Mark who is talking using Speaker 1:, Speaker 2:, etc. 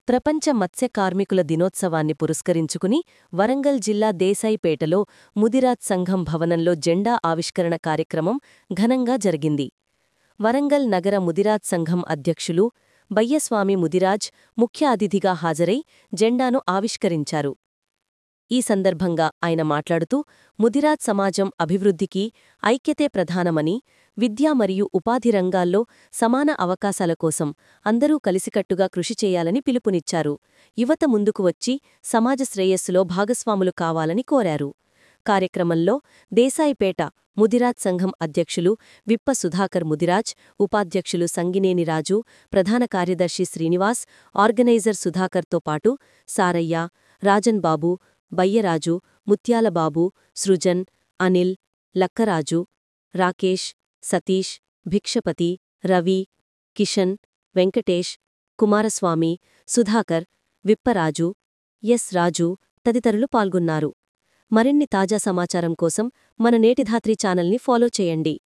Speaker 1: ప్రపంచ మత్స్య కార్మికుల దినోత్సవాన్ని పురస్కరించుకుని వరంగల్ జిల్లా దేశాయిపేటలో ముదిరాజ్ సంఘం భవనంలో జెండా ఆవిష్కరణ కార్యక్రమం ఘనంగా జరిగింది వరంగల్ నగర ముదిరాజ్ సంఘం అధ్యక్షులు బయ్యస్వామి ముదిరాజ్ ముఖ్య అతిథిగా హాజరై జెండాను ఆవిష్కరించారు ఈ సందర్భంగా ఆయన మాట్లాడుతూ ముదిరాజ్ సమాజం అభివృద్ధికి ఐక్యతే ప్రధానమని విద్య మరియు ఉపాధి రంగాల్లో సమాన అవకాశాల కోసం అందరూ కలిసికట్టుగా కృషి చేయాలని పిలుపునిచ్చారు యువత ముందుకు వచ్చి సమాజ శ్రేయస్సులో భాగస్వాములు కావాలని కోరారు కార్యక్రమంలో దేశాయిపేట ముదిరాజ్ సంఘం అధ్యక్షులు విప్ప సుధాకర్ ముదిరాజ్ ఉపాధ్యక్షులు సంగినేని రాజు ప్రధాన కార్యదర్శి శ్రీనివాస్ ఆర్గనైజర్ సుధాకర్తో పాటు సారయ్య రాజన్ బాబు బయ్యరాజు ముత్యాలబాబు సృజన్ అనిల్ లక్కరాజు రాకేష్ సతీష్ భిక్షపతి రవి కిషన్ వెంకటేష్ కుమారస్వామి సుధాకర్ విప్పరాజు ఎస్ రాజు తదితరులు పాల్గొన్నారు మరిన్ని తాజా సమాచారం కోసం మన నేటిధాత్రి ఛానల్ని ఫాలో చేయండి